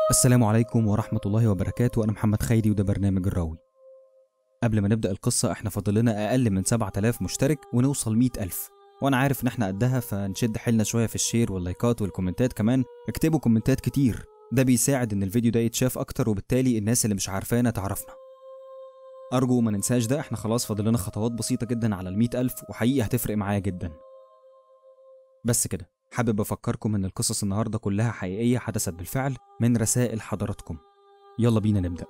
السلام عليكم ورحمة الله وبركاته أنا محمد خيري وده برنامج الراوي قبل ما نبدأ القصة احنا فاضل لنا أقل من 7000 مشترك ونوصل 100000 وأنا عارف إن احنا قدها فنشد حيلنا شوية في الشير واللايكات والكومنتات كمان اكتبوا كومنتات كتير ده بيساعد إن الفيديو ده يتشاف أكتر وبالتالي الناس اللي مش عارفانا تعرفنا أرجو ما ننساش ده احنا خلاص فاضل لنا خطوات بسيطة جدا على ال ألف وحقيقي هتفرق معايا جدا بس كده حابب أفكركم إن القصص النهاردة كلها حقيقية حدثت بالفعل من رسائل حضراتكم يلا بينا نبدأ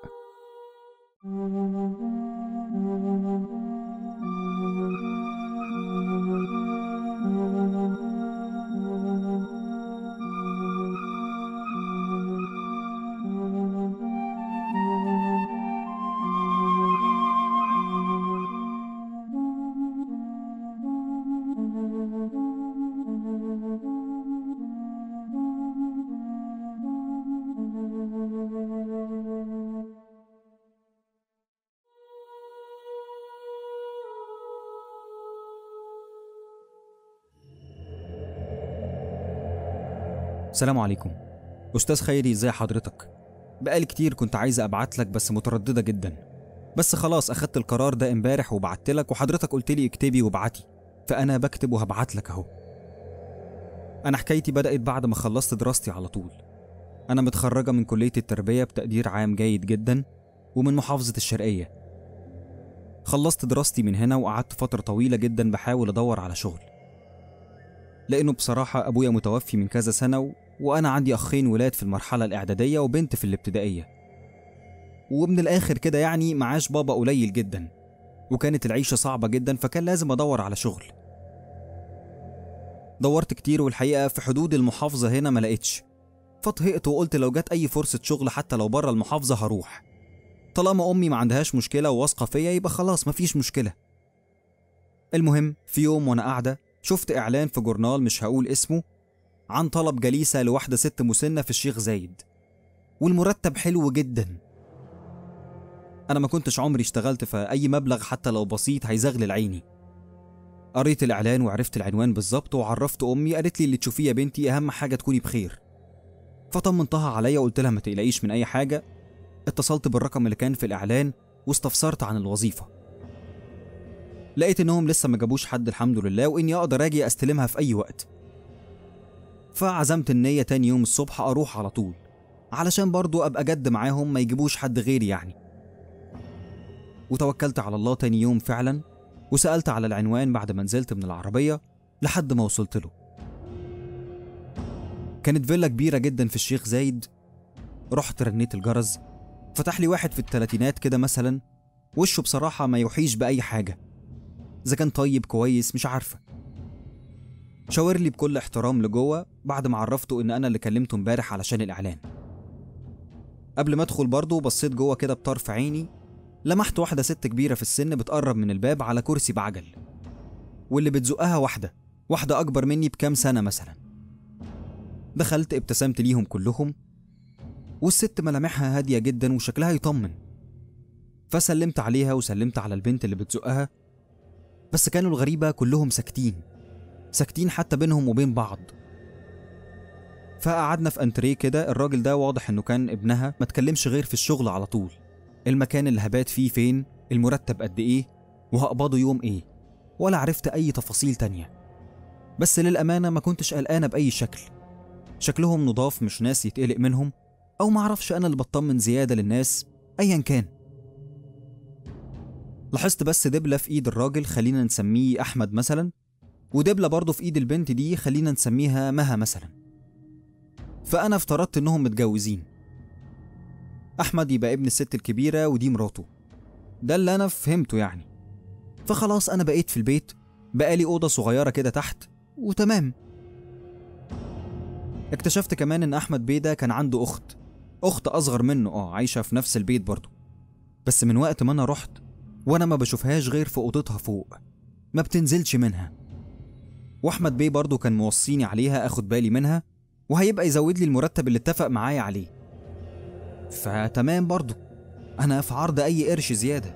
السلام عليكم أستاذ خيري ازاي حضرتك بقالي كتير كنت عايزة أبعت لك بس مترددة جدا بس خلاص أخدت القرار ده امبارح وبعت لك وحضرتك قلت لي اكتبي وابعتي فأنا بكتب وهبعت لك أهو أنا حكايتي بدأت بعد ما خلصت دراستي على طول أنا متخرجة من كلية التربية بتقدير عام جيد جدا ومن محافظة الشرقية خلصت دراستي من هنا وقعدت فترة طويلة جدا بحاول أدور على شغل لأنه بصراحة أبويا متوفي من كذا سنة و... وأنا عندي أخين ولاد في المرحلة الإعدادية وبنت في الابتدائية ومن الآخر كده يعني معاش بابا قليل جدا وكانت العيشة صعبة جدا فكان لازم أدور على شغل دورت كتير والحقيقة في حدود المحافظة هنا ما لقيتش فطهقت وقلت لو جت أي فرصة شغل حتى لو بره المحافظة هروح طالما أمي ما عندهاش مشكلة وواثقة فيا يبقى خلاص مفيش مشكلة المهم في يوم وأنا قاعدة شفت إعلان في جورنال مش هقول اسمه عن طلب جليسة لواحدة ست مسنة في الشيخ زايد والمرتب حلو جدا أنا ما كنتش عمري اشتغلت في أي مبلغ حتى لو بسيط هيزغلل عيني قريت الإعلان وعرفت العنوان بالظبط وعرفت أمي قالت لي اللي تشوفيه يا بنتي أهم حاجة تكوني بخير فطمنتها عليا وقلت لها ما تقلقيش من أي حاجة اتصلت بالرقم اللي كان في الإعلان واستفسرت عن الوظيفة لقيت إنهم لسه ما جابوش حد الحمد لله وإني أقدر أجي أستلمها في أي وقت فعزمت النية تاني يوم الصبح أروح على طول علشان برضو أبقى جد معاهم ما يجيبوش حد غيري يعني وتوكلت على الله تاني يوم فعلا وسألت على العنوان بعد ما نزلت من العربية لحد ما وصلت له كانت فيلا كبيرة جدا في الشيخ زايد رحت رنيت الجرس فتح لي واحد في التلاتينات كده مثلا وشه بصراحة ما يوحيش بأي حاجة إذا كان طيب كويس مش عارفة شاور لي بكل احترام لجوه بعد ما عرفته ان انا اللي كلمته امبارح علشان الاعلان قبل ما ادخل برضه بصيت جوه كده بطرف عيني لمحت واحده ست كبيره في السن بتقرب من الباب على كرسي بعجل واللي بتزقها واحده واحده اكبر مني بكام سنه مثلا دخلت ابتسمت ليهم كلهم والست ملامحها هاديه جدا وشكلها يطمن فسلمت عليها وسلمت على البنت اللي بتزقها بس كانوا الغريبه كلهم ساكتين ساكتين حتى بينهم وبين بعض فقعدنا في انتريه كده الراجل ده واضح انه كان ابنها ما تكلمش غير في الشغل على طول المكان اللي هبات فيه فين المرتب قد ايه وهقبضه يوم ايه ولا عرفت اي تفاصيل تانية بس للأمانة ما كنتش قلقانة بأي شكل شكلهم نضاف مش ناس يتقلق منهم أو معرفش أنا اللي بطمن زيادة للناس أيا كان لاحظت بس دبلة في إيد الراجل خلينا نسميه أحمد مثلا ودبلة برضه في ايد البنت دي خلينا نسميها مها مثلا فأنا افترضت إنهم متجوزين أحمد يبقى ابن الست الكبيرة ودي مراته ده اللي أنا فهمته يعني فخلاص أنا بقيت في البيت بقالي أوضة صغيرة كده تحت وتمام اكتشفت كمان إن أحمد بيه كان عنده أخت أخت أصغر منه آه عايشة في نفس البيت برضه بس من وقت ما أنا رحت وأنا ما بشوفهاش غير في أوضتها فوق ما بتنزلش منها واحمد بيه برضه كان موصيني عليها اخد بالي منها وهيبقى يزود لي المرتب اللي اتفق معايا عليه فتمام برضه انا في عرض اي قرش زياده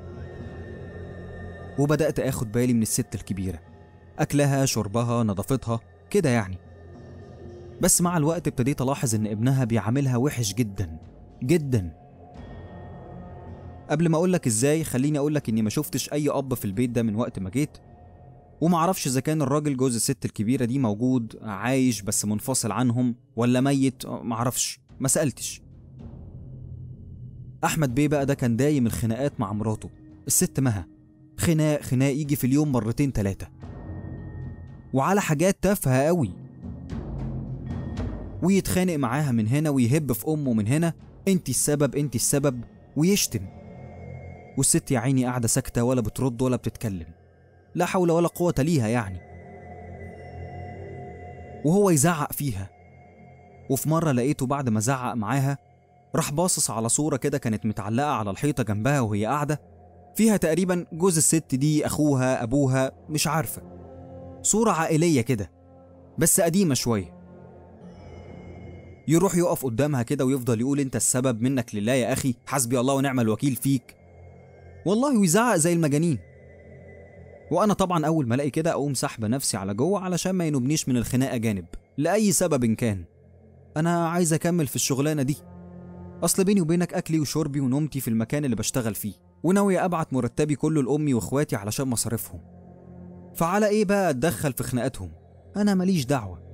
وبدات اخد بالي من الست الكبيره اكلها شربها نظافتها كده يعني بس مع الوقت ابتديت الاحظ ان ابنها بيعاملها وحش جدا جدا قبل ما اقولك ازاي خليني اقولك اني ما شفتش اي اب في البيت ده من وقت ما جيت ومعرفش اذا كان الراجل جوز الست الكبيرة دي موجود عايش بس منفصل عنهم ولا ميت معرفش ما سألتش احمد بيه بقى ده كان دايم الخناقات مع مراته الست مها خناق خناق يجي في اليوم مرتين تلاتة وعلى حاجات تافهة قوي ويتخانق معاها من هنا ويهب في امه من هنا انت السبب انت السبب ويشتم والست يا عيني قاعدة ساكتة ولا بترد ولا بتتكلم لا حول ولا قوة ليها يعني وهو يزعق فيها وفي مرة لقيته بعد ما زعق معاها راح باصص على صورة كده كانت متعلقة على الحيطة جنبها وهي قاعدة فيها تقريبا جوز الست دي أخوها أبوها مش عارفة صورة عائلية كده بس قديمة شوية يروح يقف قدامها كده ويفضل يقول انت السبب منك لله يا اخي حسبي الله ونعم الوكيل فيك والله ويزعق زي المجانين وانا طبعا اول ما الاقي كده اقوم سحبه نفسي على جوه علشان ما ينوبنيش من الخناقه جانب لاي سبب كان انا عايز اكمل في الشغلانه دي اصل بيني وبينك اكلي وشربي ونومتي في المكان اللي بشتغل فيه وناوي ابعت مرتبي كله لامي واخواتي علشان مصاريفهم فعلى ايه بقى اتدخل في خناقاتهم انا ماليش دعوه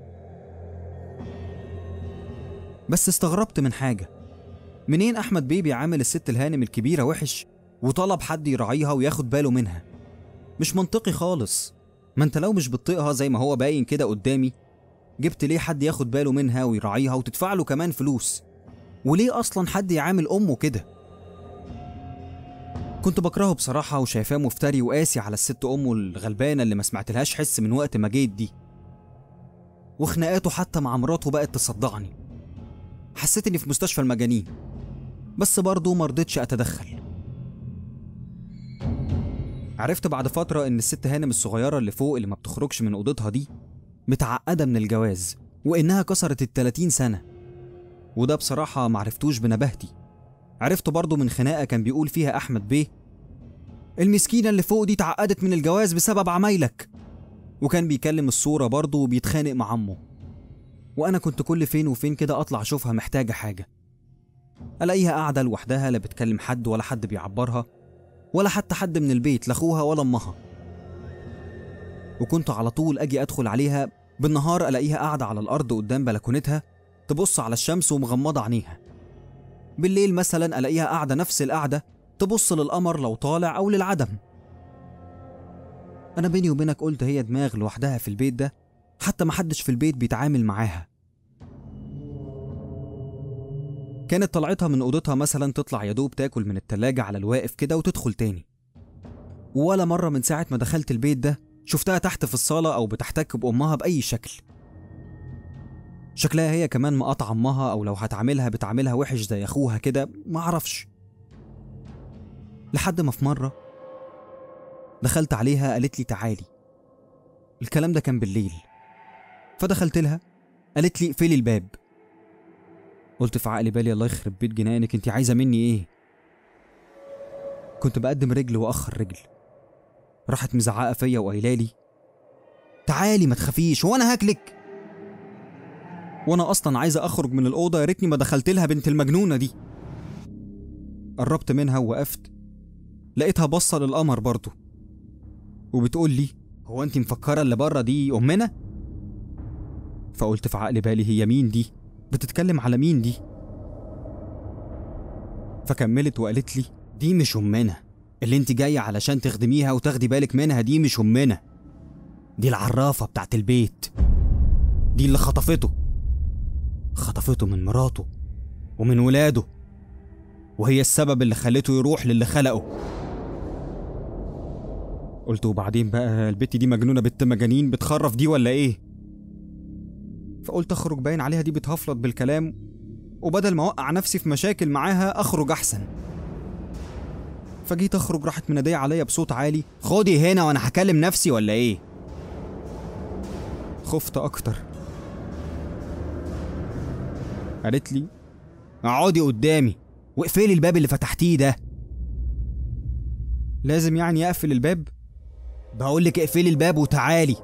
بس استغربت من حاجه منين احمد بيه بيعامل الست الهانم الكبيره وحش وطلب حد يراعيها وياخد باله منها مش منطقي خالص ما انت لو مش بتطيقها زي ما هو باين كده قدامي جبت ليه حد ياخد باله منها ويراعيها وتدفع له كمان فلوس وليه اصلا حد يعامل امه كده كنت بكرهه بصراحة وشايفاه مفتري وقاسي على الست أمه الغلبانة اللي ما سمعتلهاش حس من وقت ما جيت دي وخناقاته حتى مع مراته بقت تصدعني حسيت إني في مستشفى المجانين بس برضه مرضتش أتدخل عرفت بعد فترة إن الست هانم الصغيرة اللي فوق اللي ما بتخرجش من أوضتها دي متعقدة من الجواز وإنها كسرت التلاتين سنة وده بصراحة معرفتوش بنباهتي عرفته برضه من خناقة كان بيقول فيها أحمد بيه المسكينة اللي فوق دي اتعقدت من الجواز بسبب عمايلك وكان بيكلم الصورة برضه وبيتخانق مع عمه وأنا كنت كل فين وفين كده أطلع أشوفها محتاجة حاجة ألاقيها قاعدة لوحدها لا بتكلم حد ولا حد بيعبرها ولا حتى حد من البيت لا أخوها ولا أمها وكنت على طول أجي أدخل عليها بالنهار ألاقيها قاعدة على الأرض قدام بلكونتها تبص على الشمس ومغمضة عينيها بالليل مثلا ألاقيها قاعدة نفس القعدة تبص للقمر لو طالع أو للعدم أنا بيني وبينك قلت هي دماغ لوحدها في البيت ده حتى محدش في البيت بيتعامل معاها كانت طلعتها من أوضتها مثلا تطلع يا دوب تاكل من التلاجة على الواقف كده وتدخل تاني ولا مرة من ساعة ما دخلت البيت ده شفتها تحت في الصالة أو بتحتك بأمها بأي شكل شكلها هي كمان مقاطعة أمها أو لو هتعاملها بتعاملها وحش زي أخوها كده معرفش لحد ما في مرة دخلت عليها قالت لي تعالي الكلام ده كان بالليل فدخلت لها قالت لي اقفلي الباب قلت في عقلي بالي الله يخرب بيت جنانك انت عايزه مني ايه كنت بقدم رجل واخر رجل راحت مزعقه فيا وقايله لي تعالي ما تخافيش هو انا هاكلك وانا اصلا عايزه اخرج من الاوضه يا ريتني ما دخلت لها بنت المجنونه دي قربت منها ووقفت لقيتها باصه للقمر برضه وبتقول لي هو انت مفكره اللي بره دي امنا فقلت في عقل بالي هي مين دي بتتكلم على مين دي فكملت وقالت لي دي مش امنا اللي انت جايه علشان تخدميها وتاخدي بالك منها دي مش امنا دي العرافه بتاعت البيت دي اللي خطفته خطفته من مراته ومن ولاده وهي السبب اللي خلته يروح للي خلقه قلت وبعدين بقى البت دي مجنونه بنت مجانين بتخرف دي ولا ايه فقلت اخرج باين عليها دي بتهفلط بالكلام وبدل ما اوقع نفسي في مشاكل معاها اخرج احسن فجيت اخرج راحت مناديه عليا بصوت عالي خدي هنا وانا هكلم نفسي ولا ايه خفت اكتر قالت لي اقعدي قدامي واقفلي الباب اللي فتحتيه ده لازم يعني اقفل الباب بقول لك اقفلي الباب وتعالي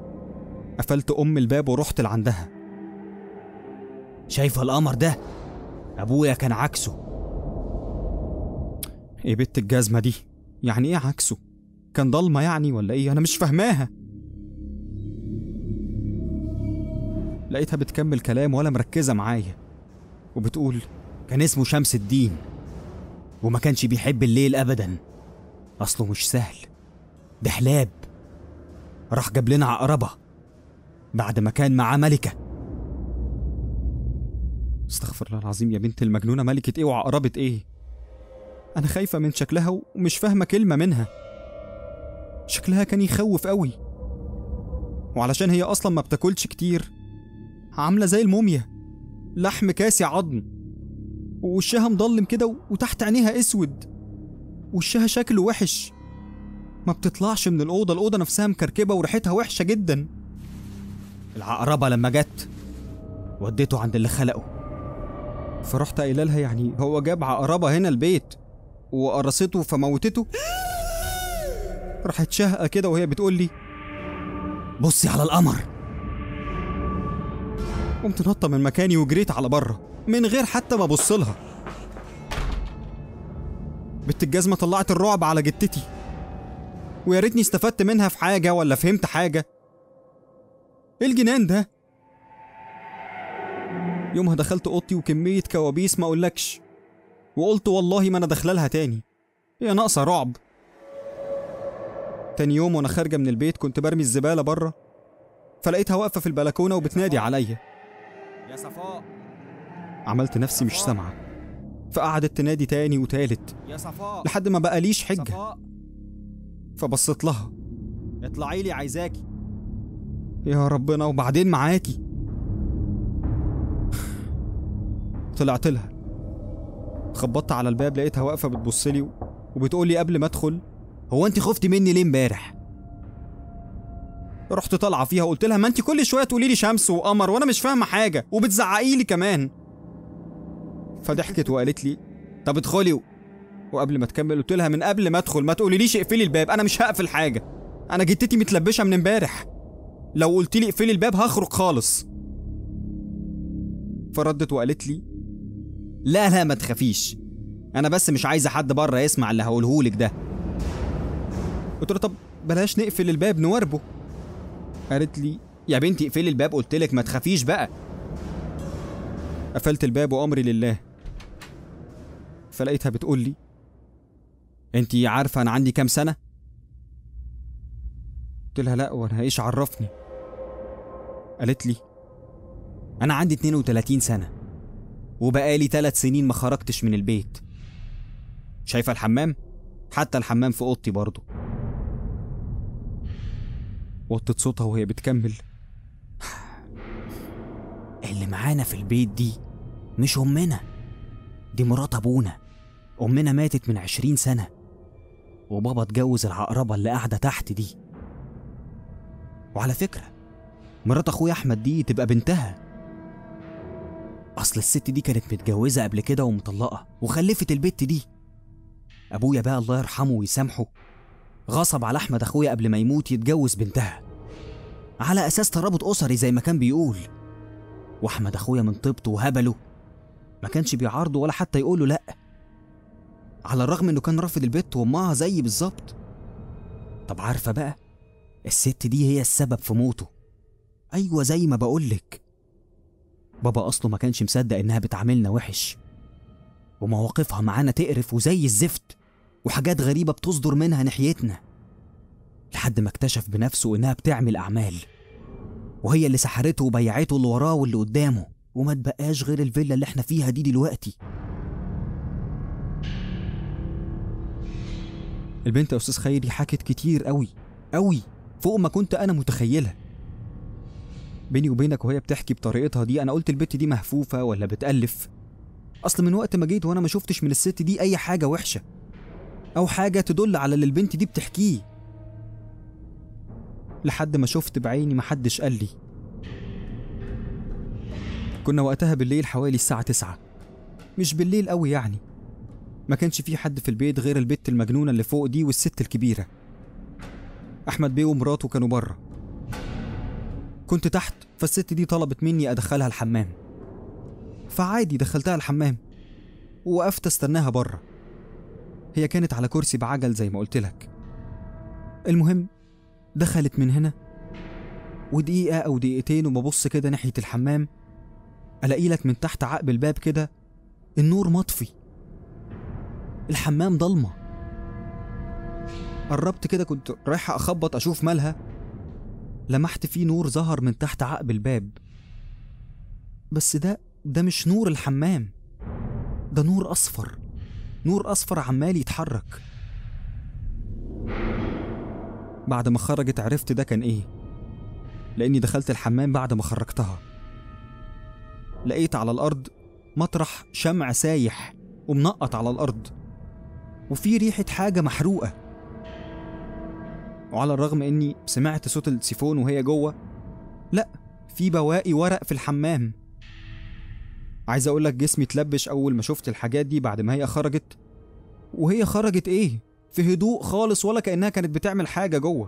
قفلت ام الباب ورحت لعندها شايفه القمر ده ابويا كان عكسه ايه بنت الجزمه دي يعني ايه عكسه كان ضلمه يعني ولا ايه انا مش فاهماها لقيتها بتكمل كلام ولا مركزه معايا وبتقول كان اسمه شمس الدين وما كانش بيحب الليل ابدا اصله مش سهل ده حلاب راح جاب لنا عقربه بعد ما كان معاه ملكه استغفر الله العظيم يا بنت المجنونه ملكه ايه وعقربه ايه انا خايفه من شكلها ومش فاهمه كلمه منها شكلها كان يخوف قوي وعلشان هي اصلا ما بتاكلش كتير عامله زي الموميا لحم كاسي عظم ووشها مضلم كده وتحت عينيها اسود وشها شكله وحش ما بتطلعش من الأوضة الأوضة نفسها مكركبة وريحتها وحشة جدا العقربة لما جت وديته عند اللي خلقه فرحت قايله لها يعني هو جاب عقربة هنا البيت وقرصته فموتته راحت شهقة كده وهي بتقول لي بصي على القمر قمت نطة من مكاني وجريت على بره من غير حتى ما ابص لها بنت الجزمة طلعت الرعب على جتتي ويا ريتني استفدت منها في حاجة ولا فهمت حاجة ايه الجنان ده يومها دخلت اوضتي وكمية كوابيس ما اقولكش وقلت والله ما انا داخله لها تاني هي ناقصة رعب تاني يوم وانا خارجة من البيت كنت برمي الزبالة بره فلقيتها واقفة في البلكونة وبتنادي عليا يا صفاء عملت نفسي مش سامعة فقعدت تنادي تاني وتالت يا صفاء لحد ما بقاليش حجة صفاء فبصيت لها اطلعي لي عايزاكي يا ربنا وبعدين معاكي طلعت لها خبطت على الباب لقيتها واقفة بتبص لي وبتقول لي قبل ما ادخل هو انت خفتي مني ليه امبارح رحت طالعة فيها وقلت لها ما انت كل شوية تقولي لي شمس وقمر وانا مش فاهمة حاجة وبتزعقي لي كمان فضحكت وقالت لي طب ادخلي و... وقبل ما تكمل قلت لها من قبل ما ادخل ما تقوليليش اقفلي الباب انا مش هقفل حاجة انا جتتي متلبشة من امبارح لو قلت لي اقفلي الباب هخرج خالص فردت وقالت لي لا لا ما تخافيش انا بس مش عايزه حد بره يسمع اللي هقولهولك ده قلت لها طب بلاش نقفل الباب نوربه قالت لي يا بنتي اقفلي الباب قلتلك ما تخافيش بقى قفلت الباب وامري لله فلقيتها بتقول لي انتي عارفه انا عندي كام سنه قلت لها لا وانا ايش عرفني قالت لي انا عندي 32 سنه وبقالي ثلاث سنين ما خرجتش من البيت شايفه الحمام حتى الحمام في اوضتي برضه وطت صوتها وهي بتكمل اللي معانا في البيت دي مش أمنا دي مرات أبونا أمنا ماتت من عشرين سنة وبابا اتجوز العقربة اللي قاعدة تحت دي وعلى فكرة مرات أخويا أحمد دي تبقى بنتها أصل الست دي كانت متجوزة قبل كده ومطلقة وخلفت البت دي أبويا بقى الله يرحمه ويسامحه غصب على أحمد أخويا قبل ما يموت يتجوز بنتها على أساس ترابط أسري زي ما كان بيقول واحمد اخويا من طيبته وهبله ما كانش بيعارضه ولا حتى يقوله لا على الرغم انه كان رافض البت وامها زيي بالظبط طب عارفه بقى الست دي هي السبب في موته ايوه زي ما بقولك بابا اصله ما كانش مصدق انها بتعاملنا وحش ومواقفها معانا تقرف وزي الزفت وحاجات غريبه بتصدر منها ناحيتنا لحد ما اكتشف بنفسه انها بتعمل اعمال وهي اللي سحرته وبيعته اللي وراه واللي قدامه وما تبقاش غير الفيلا اللي احنا فيها دي دلوقتي البنت يا استاذ خيري حكت كتير قوي قوي فوق ما كنت انا متخيله بيني وبينك وهي بتحكي بطريقتها دي انا قلت البت دي مهفوفه ولا بتالف اصل من وقت ما جيت وانا ما شفتش من الست دي اي حاجه وحشه او حاجه تدل على اللي البنت دي بتحكيه لحد ما شفت بعيني محدش قال لي كنا وقتها بالليل حوالي الساعة تسعة مش بالليل قوي يعني ما كانش في حد في البيت غير البت المجنونة اللي فوق دي والست الكبيرة أحمد بيه ومراته كانوا بره كنت تحت فالست دي طلبت مني أدخلها الحمام فعادي دخلتها الحمام ووقفت استناها بره هي كانت على كرسي بعجل زي ما قلت لك المهم دخلت من هنا ودقيقة أو دقيقتين وببص كده ناحية الحمام ألاقي لك من تحت عقب الباب كده النور مطفي الحمام ضلمة قربت كده كنت رايحة أخبط أشوف مالها لمحت فيه نور ظهر من تحت عقب الباب بس ده ده مش نور الحمام ده نور أصفر نور أصفر عمال يتحرك بعد ما خرجت عرفت ده كان إيه لأني دخلت الحمام بعد ما خرجتها لقيت على الأرض مطرح شمع سايح ومنقط على الأرض وفي ريحة حاجة محروقة وعلى الرغم إني سمعت صوت السيفون وهي جوه لأ في بواقي ورق في الحمام عايز أقول لك جسمي اتلبش أول ما شفت الحاجات دي بعد ما هي خرجت وهي خرجت إيه في هدوء خالص ولا كأنها كانت بتعمل حاجة جوه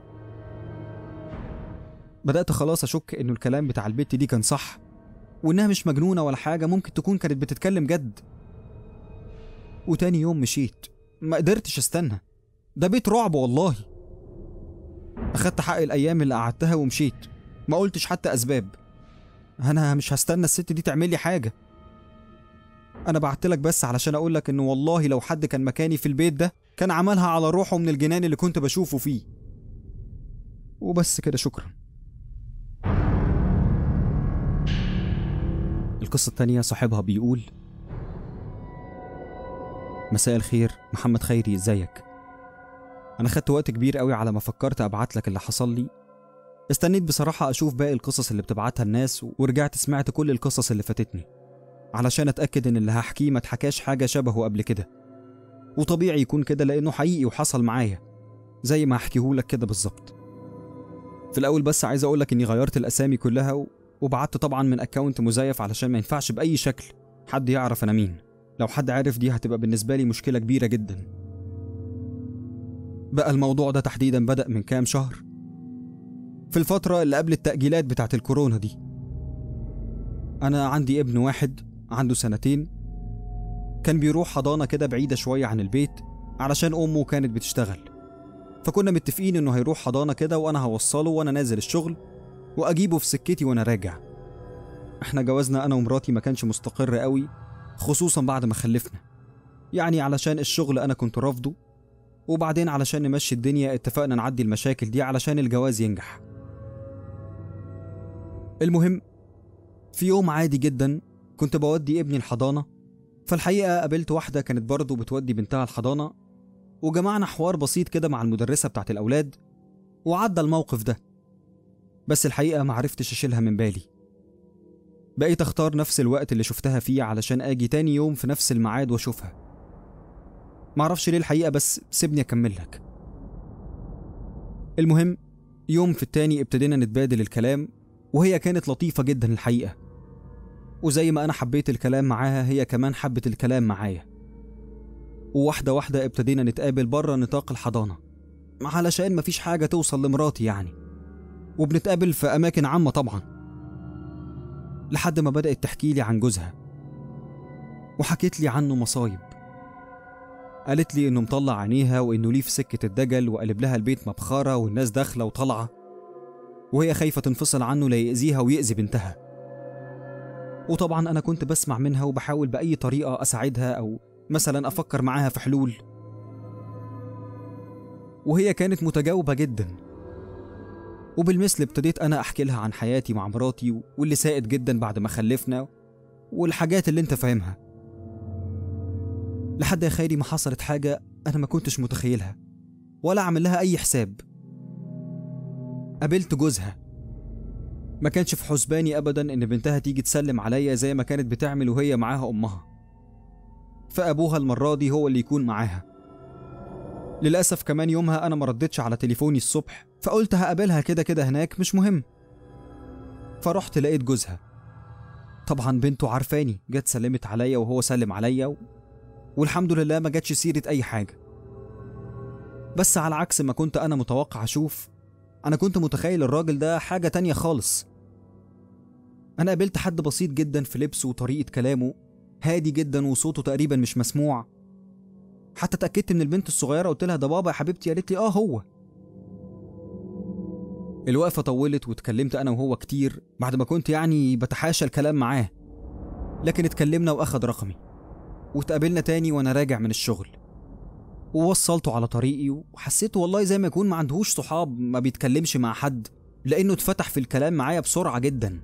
بدأت خلاص أشك إنه الكلام بتاع البت دي كان صح وإنها مش مجنونة ولا حاجة ممكن تكون كانت بتتكلم جد وتاني يوم مشيت ما قدرتش استنى ده بيت رعب والله أخدت حق الأيام اللي قعدتها ومشيت ما قلتش حتى أسباب أنا مش هستنى الست دي تعمل لي حاجة أنا بعتلك بس علشان أقولك إنه والله لو حد كان مكاني في البيت ده كان عملها على روحه من الجنان اللي كنت بشوفه فيه وبس كده شكرا القصة التانية صاحبها بيقول مساء الخير محمد خيري ازيك انا خدت وقت كبير قوي على ما فكرت ابعت لك اللي حصل لي استنيت بصراحة اشوف باقي القصص اللي بتبعتها الناس ورجعت سمعت كل القصص اللي فاتتني علشان اتأكد ان اللي هحكيه ما اتحكاش حاجة شبهه قبل كده وطبيعي يكون كده لانه حقيقي وحصل معايا زي ما هحكيهولك كده بالظبط في الاول بس عايز اقولك اني غيرت الاسامي كلها و... وبعت طبعا من اكونت مزيف علشان ما ينفعش باي شكل حد يعرف انا مين لو حد عارف دي هتبقى بالنسبة لي مشكلة كبيرة جدا بقى الموضوع ده تحديدا بدأ من كام شهر في الفترة اللي قبل التأجيلات بتاعت الكورونا دي أنا عندي ابن واحد عنده سنتين كان بيروح حضانة كده بعيدة شوية عن البيت علشان أمه كانت بتشتغل فكنا متفقين إنه هيروح حضانة كده وأنا هوصله وأنا نازل الشغل وأجيبه في سكتي وأنا راجع إحنا جوازنا أنا ومراتي ما كانش مستقر قوي خصوصا بعد ما خلفنا يعني علشان الشغل أنا كنت رافضه وبعدين علشان نمشي الدنيا اتفقنا نعدي المشاكل دي علشان الجواز ينجح المهم في يوم عادي جدا كنت بودي ابني الحضانة فالحقيقة قابلت واحدة كانت برضه بتودي بنتها الحضانة وجمعنا حوار بسيط كده مع المدرسة بتاعت الأولاد وعدى الموقف ده بس الحقيقة معرفتش أشيلها من بالي بقيت أختار نفس الوقت اللي شفتها فيه علشان آجي تاني يوم في نفس الميعاد وأشوفها معرفش ليه الحقيقة بس سيبني أكمل لك المهم يوم في التاني ابتدينا نتبادل الكلام وهي كانت لطيفة جدا الحقيقة وزي ما أنا حبيت الكلام معاها هي كمان حبت الكلام معايا وواحدة واحدة ابتدينا نتقابل بره نطاق الحضانة علشان مفيش حاجة توصل لمراتي يعني وبنتقابل في أماكن عامة طبعا لحد ما بدأت تحكي لي عن جوزها وحكيت لي عنه مصايب قالت لي انه مطلع عينيها وانه ليه في سكة الدجل وقلب لها البيت مبخرة والناس داخلة وطالعة وهي خايفة تنفصل عنه لا يأذيها ويأذي بنتها وطبعا أنا كنت بسمع منها وبحاول بأي طريقة أساعدها أو مثلا أفكر معاها في حلول وهي كانت متجاوبة جدا وبالمثل ابتديت أنا أحكي لها عن حياتي مع مراتي واللي ساءت جدا بعد ما خلفنا والحاجات اللي انت فاهمها لحد يا خيري ما حصلت حاجة أنا ما كنتش متخيلها ولا أعمل لها أي حساب قابلت جوزها ما كانش في حسباني أبدا إن بنتها تيجي تسلم عليا زي ما كانت بتعمل وهي معاها أمها فأبوها المرة دي هو اللي يكون معاها للأسف كمان يومها أنا ما ردتش على تليفوني الصبح فقلت هقابلها كده كده هناك مش مهم فرحت لقيت جوزها طبعا بنته عارفاني جت سلمت عليا وهو سلم عليا و... والحمد لله ما جاتش سيرة أي حاجة بس على عكس ما كنت أنا متوقع أشوف أنا كنت متخيل الراجل ده حاجة تانية خالص أنا قابلت حد بسيط جدا في لبسه وطريقة كلامه هادي جدا وصوته تقريبا مش مسموع حتى اتأكدت من البنت الصغيرة قلت لها ده بابا يا حبيبتي قالت لي اه هو الوقفة طولت واتكلمت أنا وهو كتير بعد ما كنت يعني بتحاشى الكلام معاه لكن اتكلمنا وأخد رقمي واتقابلنا تاني وأنا راجع من الشغل ووصلته على طريقي وحسيته والله زي ما يكون ما عندهوش صحاب ما بيتكلمش مع حد لأنه اتفتح في الكلام معايا بسرعة جدا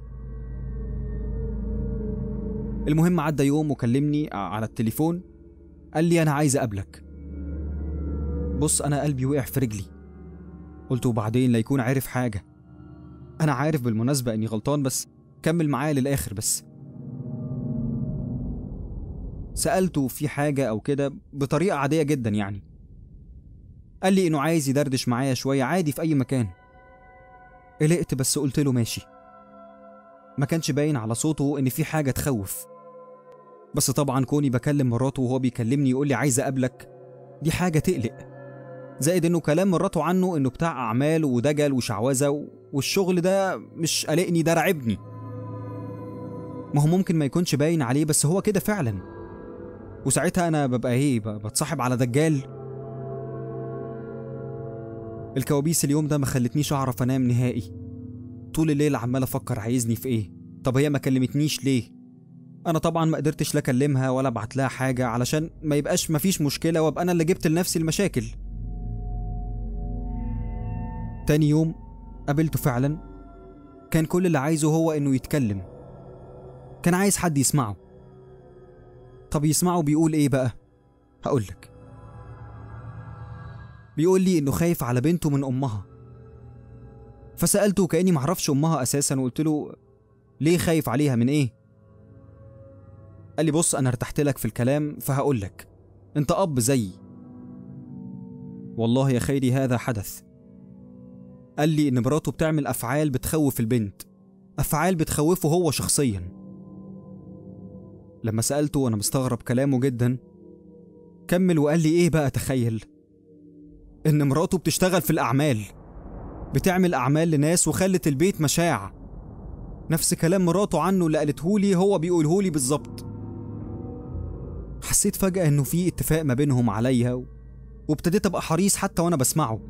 المهم عدى يوم وكلمني على التليفون قال لي أنا عايز أقابلك بص أنا قلبي وقع في رجلي قلت وبعدين لا يكون عارف حاجة أنا عارف بالمناسبة إني غلطان بس كمل معايا للآخر بس سألته في حاجة أو كده بطريقة عادية جدا يعني قال لي إنه عايز يدردش معايا شوية عادي في أي مكان قلقت بس قلت له ماشي ما كانش باين على صوته إن في حاجة تخوف بس طبعا كوني بكلم مراته وهو بيكلمني يقول لي عايز أقابلك دي حاجة تقلق زائد إنه كلام مراته عنه إنه بتاع أعمال ودجل وشعوذة والشغل ده مش قلقني ده رعبني ما هو ممكن ما يكونش باين عليه بس هو كده فعلا وساعتها انا ببقى ايه بتصاحب على دجال الكوابيس اليوم ده ما خلتنيش اعرف انام نهائي طول الليل عمال افكر عايزني في ايه طب هي ما كلمتنيش ليه انا طبعا ما قدرتش لا اكلمها ولا ابعت لها حاجه علشان ما يبقاش مفيش مشكله وابقى انا اللي جبت لنفسي المشاكل تاني يوم قابلته فعلا كان كل اللي عايزه هو انه يتكلم كان عايز حد يسمعه طب يسمعه بيقول ايه بقى هقولك بيقول لي انه خايف على بنته من امها فسالته كاني معرفش امها اساسا وقلت له ليه خايف عليها من ايه قال لي بص انا ارتحت لك في الكلام فهقولك انت اب زيي والله يا خيري هذا حدث قال لي ان مراته بتعمل افعال بتخوف البنت افعال بتخوفه هو شخصيا لما سألته وأنا مستغرب كلامه جدا كمل وقال لي إيه بقى تخيل إن مراته بتشتغل في الأعمال بتعمل أعمال لناس وخلت البيت مشاع نفس كلام مراته عنه اللي قالتهولي هو بيقولهولي بالظبط حسيت فجأة إنه في اتفاق ما بينهم عليا و... وابتديت أبقى حريص حتى وأنا بسمعه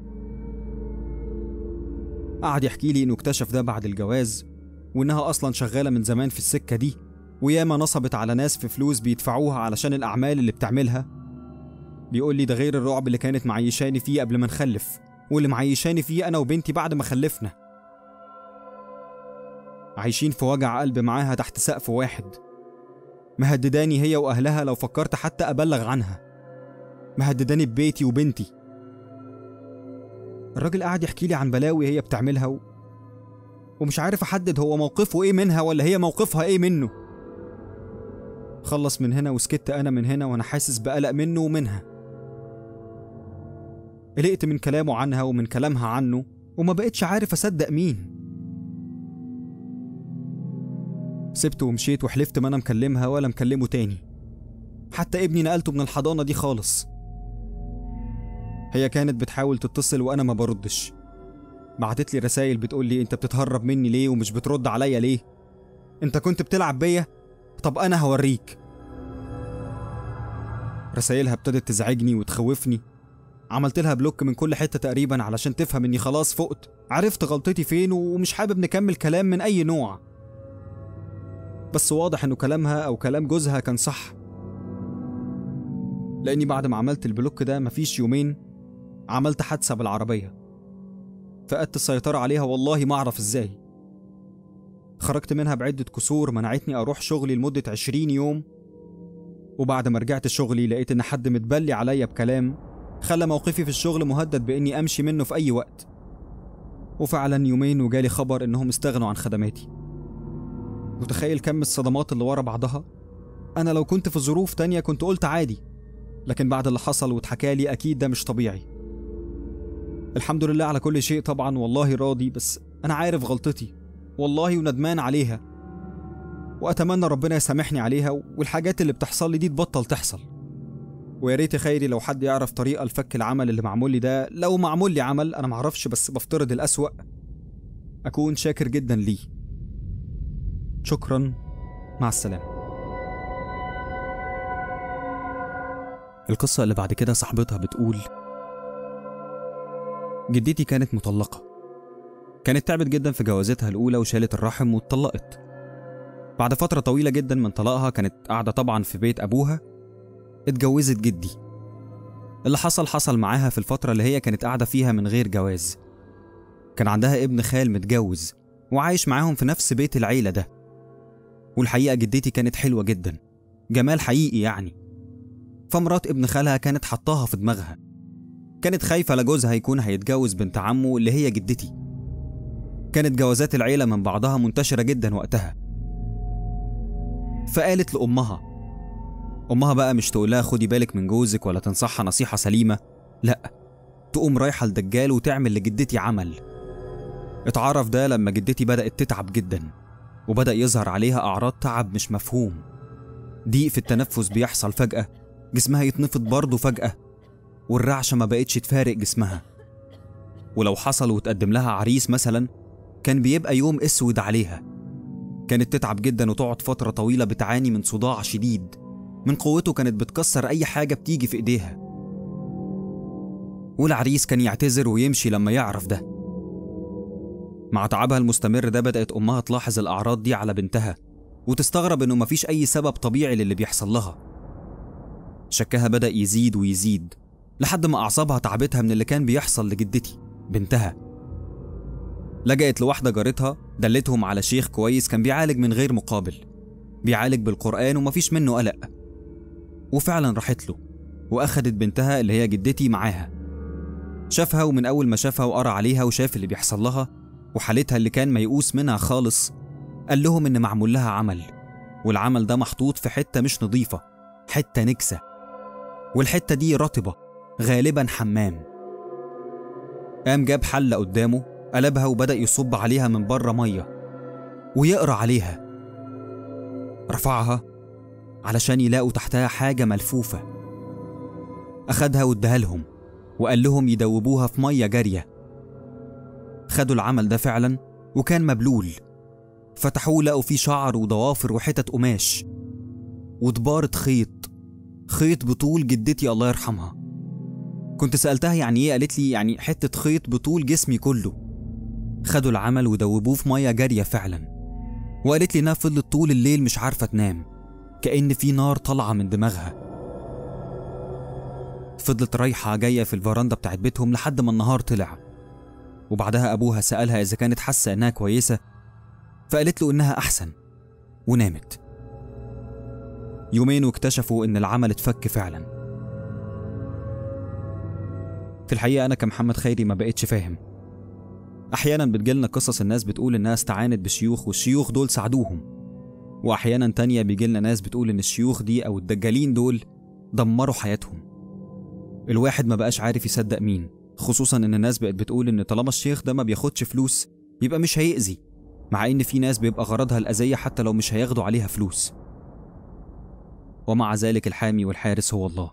قعد يحكي لي إنه اكتشف ده بعد الجواز وإنها أصلا شغالة من زمان في السكة دي وياما نصبت على ناس في فلوس بيدفعوها علشان الأعمال اللي بتعملها بيقول لي ده غير الرعب اللي كانت معيشاني فيه قبل ما نخلف واللي معيشاني فيه أنا وبنتي بعد ما خلفنا عايشين في وجع قلب معاها تحت سقف واحد مهدداني هي وأهلها لو فكرت حتى أبلغ عنها مهدداني ببيتي وبنتي الراجل قاعد يحكي لي عن بلاوي هي بتعملها و... ومش عارف أحدد هو موقفه إيه منها ولا هي موقفها إيه منه خلص من هنا وسكت أنا من هنا وأنا حاسس بقلق منه ومنها قلقت من كلامه عنها ومن كلامها عنه وما بقتش عارف أصدق مين سبته ومشيت وحلفت ما أنا مكلمها ولا مكلمه تاني حتى ابني نقلته من الحضانة دي خالص هي كانت بتحاول تتصل وأنا ما بردش بعتت لي رسايل بتقول لي أنت بتتهرب مني ليه ومش بترد عليا ليه أنت كنت بتلعب بيا طب أنا هوريك رسايلها ابتدت تزعجني وتخوفني عملت لها بلوك من كل حتة تقريبا علشان تفهم اني خلاص فقت عرفت غلطتي فين ومش حابب نكمل كلام من اي نوع بس واضح انه كلامها او كلام جوزها كان صح لاني بعد ما عملت البلوك ده مفيش يومين عملت حادثة بالعربية فقدت السيطرة عليها والله ما اعرف ازاي خرجت منها بعدة كسور منعتني اروح شغلي لمدة عشرين يوم وبعد ما رجعت شغلي لقيت ان حد متبلي عليا بكلام خلى موقفي في الشغل مهدد باني امشي منه في اي وقت وفعلا يومين وجالي خبر انهم استغنوا عن خدماتي متخيل كم الصدمات اللي ورا بعضها انا لو كنت في ظروف تانية كنت قلت عادي لكن بعد اللي حصل واتحكالي اكيد ده مش طبيعي الحمد لله على كل شيء طبعا والله راضي بس انا عارف غلطتي والله وندمان عليها واتمنى ربنا يسامحني عليها والحاجات اللي بتحصل لي دي تبطل تحصل ويا ريت خيري لو حد يعرف طريقه لفك العمل اللي معمول لي ده لو معمول لي عمل انا معرفش بس بفترض الاسوأ اكون شاكر جدا ليه شكرا مع السلامة القصة اللي بعد كده صاحبتها بتقول جدتي كانت مطلقة كانت تعبت جدا في جوازتها الأولى وشالت الرحم واتطلقت بعد فترة طويلة جدا من طلاقها كانت قاعدة طبعا في بيت أبوها اتجوزت جدي اللي حصل حصل معاها في الفترة اللي هي كانت قاعدة فيها من غير جواز كان عندها ابن خال متجوز وعايش معاهم في نفس بيت العيلة ده والحقيقة جدتي كانت حلوة جدا جمال حقيقي يعني فمرات ابن خالها كانت حطاها في دماغها كانت خايفة لجوزها يكون هيتجوز بنت عمه اللي هي جدتي كانت جوازات العيلة من بعضها منتشرة جدا وقتها فقالت لأمها أمها بقى مش تقولها خدي بالك من جوزك ولا تنصحها نصيحة سليمة لأ تقوم رايحة لدجال وتعمل لجدتي عمل اتعرف ده لما جدتي بدأت تتعب جدا وبدأ يظهر عليها أعراض تعب مش مفهوم ضيق في التنفس بيحصل فجأة جسمها يتنفض برضه فجأة والرعشة ما بقتش تفارق جسمها ولو حصل وتقدم لها عريس مثلا كان بيبقى يوم اسود عليها كانت تتعب جدا وتقعد فترة طويلة بتعاني من صداع شديد من قوته كانت بتكسر أي حاجة بتيجي في إيديها والعريس كان يعتذر ويمشي لما يعرف ده مع تعبها المستمر ده بدأت أمها تلاحظ الأعراض دي على بنتها وتستغرب إنه مفيش أي سبب طبيعي للي بيحصل لها شكها بدأ يزيد ويزيد لحد ما أعصابها تعبتها من اللي كان بيحصل لجدتي بنتها لجأت لواحدة جارتها دلتهم على شيخ كويس كان بيعالج من غير مقابل بيعالج بالقرآن ومفيش منه قلق وفعلا راحت له وأخدت بنتها اللي هي جدتي معاها شافها ومن أول ما شافها وقرا عليها وشاف اللي بيحصل لها وحالتها اللي كان ميؤوس منها خالص قال لهم إن معمول لها عمل والعمل ده محطوط في حتة مش نظيفة حتة نكسة والحتة دي رطبة غالبا حمام قام جاب حلة قدامه قلبها وبدأ يصب عليها من بره مية ويقرا عليها رفعها علشان يلاقوا تحتها حاجة ملفوفة أخدها واداها لهم وقال لهم يدوبوها في مية جارية خدوا العمل ده فعلا وكان مبلول فتحوه لقوا فيه شعر وضوافر وحتت قماش ودبارة خيط خيط بطول جدتي الله يرحمها كنت سألتها يعني ايه قالت لي يعني حتة خيط بطول جسمي كله خدوا العمل ودوبوه في مية جارية فعلا وقالت لي انها فضلت طول الليل مش عارفة تنام كأن في نار طالعة من دماغها فضلت رايحة جاية في الفراندا بتاعت بيتهم لحد ما النهار طلع وبعدها أبوها سألها إذا كانت حاسة إنها كويسة فقالت له إنها أحسن ونامت يومين واكتشفوا إن العمل اتفك فعلا في الحقيقة أنا كمحمد خيري ما بقتش فاهم أحيانا بتجيلنا قصص الناس بتقول إنها استعانت بشيوخ والشيوخ دول ساعدوهم وأحيانا تانية بيجيلنا ناس بتقول إن الشيوخ دي أو الدجالين دول دمروا حياتهم الواحد ما بقاش عارف يصدق مين خصوصا إن الناس بقت بتقول إن طالما الشيخ ده ما بياخدش فلوس يبقى مش هيأذي مع إن في ناس بيبقى غرضها الأذية حتى لو مش هياخدوا عليها فلوس ومع ذلك الحامي والحارس هو الله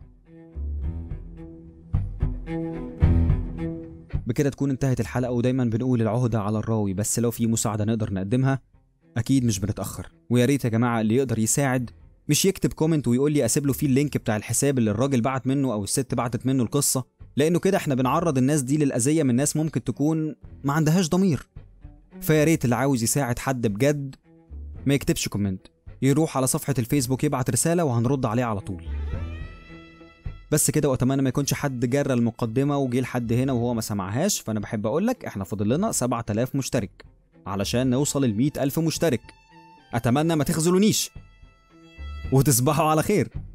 بكده تكون انتهت الحلقة ودايما بنقول العهدة على الراوي بس لو في مساعدة نقدر نقدمها أكيد مش بنتأخر ويا ريت يا جماعة اللي يقدر يساعد مش يكتب كومنت ويقول لي أسيب له فيه اللينك بتاع الحساب اللي الراجل بعت منه أو الست بعتت منه القصة لأنه كده احنا بنعرض الناس دي للأذية من ناس ممكن تكون ما عندهاش ضمير فيا ريت اللي عاوز يساعد حد بجد ما يكتبش كومنت يروح على صفحة الفيسبوك يبعت رسالة وهنرد عليه على طول بس كده واتمنى ما يكونش حد جرى المقدمه وجه لحد هنا وهو ما سمعهاش فانا بحب اقول لك احنا فاضل لنا 7000 مشترك علشان نوصل ل 100000 مشترك اتمنى ما تخذلونيش وتصبحوا على خير